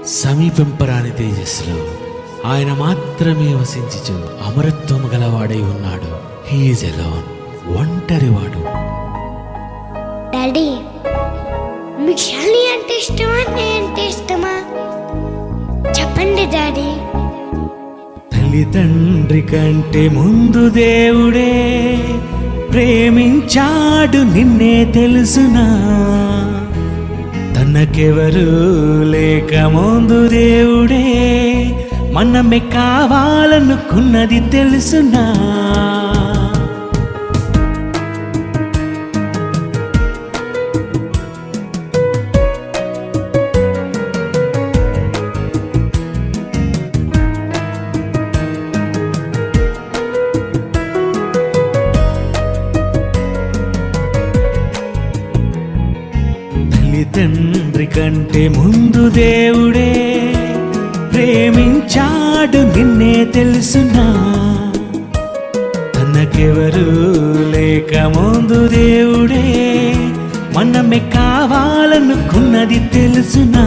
సమీపింపరాని తేజస్సులో ఆయన మాత్రమే వసించుచు అమరత్వము గలవాడై ఉన్నాడు హీఈస్ ఎలోన్ ఒంటరివాడు డాడీ మీకు షాలి అంటే ఇష్టమా నేను అంటే ఇష్టమా చెప్పండి డాడీ తల్లిదండ్రి కంటే ముందు దేవుడే ప్రేమించాడు నిన్నే తెలుసునా తనకెవరు లేక ముందు దేవుడే మనమే కావాలనుకున్నది తెలుసునా తల్లిదండ్రి కంటే ముందు దేవుడే ప్రేమించాడు నిన్నే తెలుసునా తనకెవరు లేక ముందు దేవుడే మనమే కావాలనుకున్నది తెలుసునా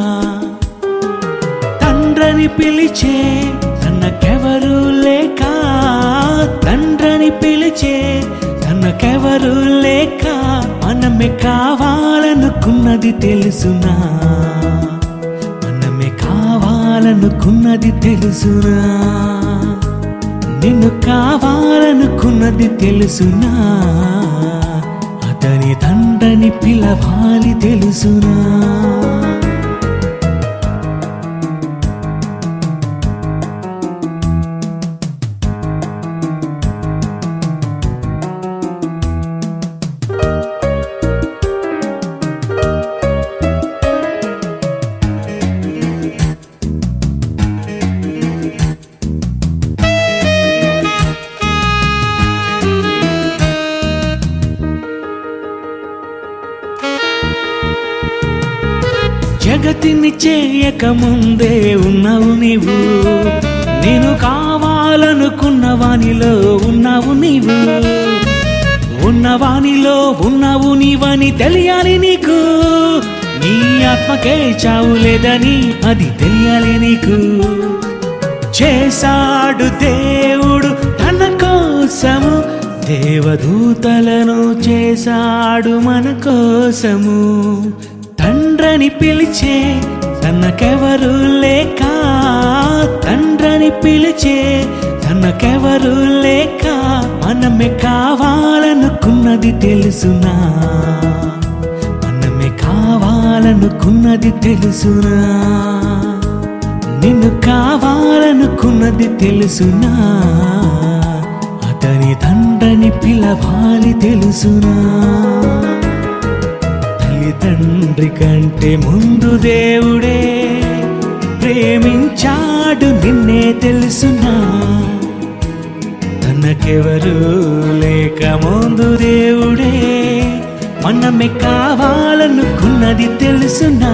తండ్రని పిలిచే తనకెవరు లేక తండ్రని పిలిచే తనకెవరు లేక మనమే కావాలనుకున్నది తెలుసునా మనమే కావాలనుకున్నది తెలుసునా నిన్ను కావాలనుకున్నది తెలుసునా అతని తండ్రని పిలవాలి తెలుసునా జగతిని చేయక ముందే ఉన్నావు నీవు నేను కావాలనుకున్న వానిలో ఉన్నావు నీవు ఉన్నవానిలో ఉన్నావు నీవని తెలియాలి నీకు నీ ఆత్మకే చావు లేదని అది తెలియాలి నీకు చేశాడు దేవుడు తన కోసము దేవదూతలను చేశాడు మన కోసము తండ్రని పిలిచే తనకెవరు లేక తండ్రని పిలిచే తనకెవరు లేక మనమే కావాలనుకున్నది తెలుసునా మనమే కావాలనుకున్నది తెలుసునా నిన్ను కావాలనుకున్నది తెలుసునా అతని తండ్రిని పిలవాలి తెలుసునా తల్లిదండ్రి కంటే ముందు దేవుడే ప్రేమించాడు నిన్నే తెలుసునా తనకెవరు లేక ముందు దేవుడే మనమే కావాలనుకున్నది తెలుసునా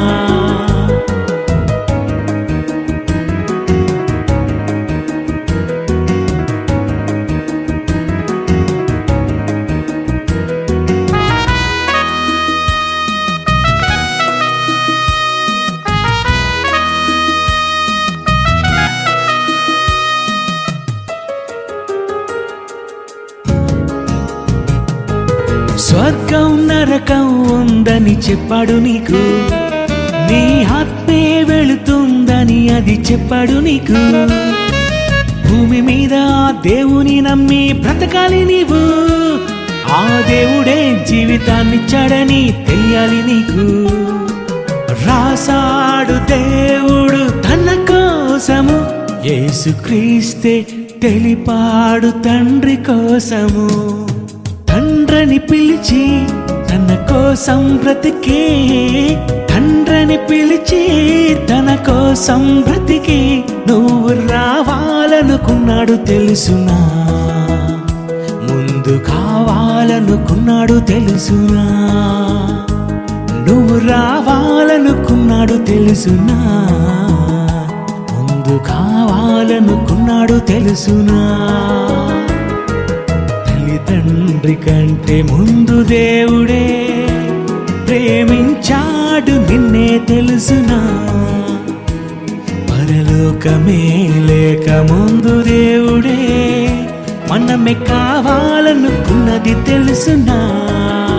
స్వర్గం నరకం ఉందని చెప్పాడు నీకు నీ ఆత్మే వెళుతుందని అది చెప్పాడు నీకు భూమి మీద ఆ దేవుని నమ్మి బ్రతకాలి నీవు ఆ దేవుడే జీవితాన్నిచ్చాడని తెలియాలి నీకు రాసాడు దేవుడు తన కోసము యేసుక్రీస్తే తెలిపాడు తండ్రి కోసము తండ్రని పిలిచి తన కోసం బ్రతికి తండ్రని పిలిచి తన కోసం బ్రతికి నువ్వు రావాలనుకున్నాడు తెలుసునా ముందు కావాలనుకున్నాడు తెలుసునా నువ్వు రావాలనుకున్నాడు తెలుసునా ముందు కావాలనుకున్నాడు తెలుసునా తల్లిదండ్రి కంటే ముందు దేవుడే ప్రేమించాడు నిన్నే తెలుసునా లోకమే లేక ముందు దేవుడే మనమే కావాలనుకున్నది తెలుసునా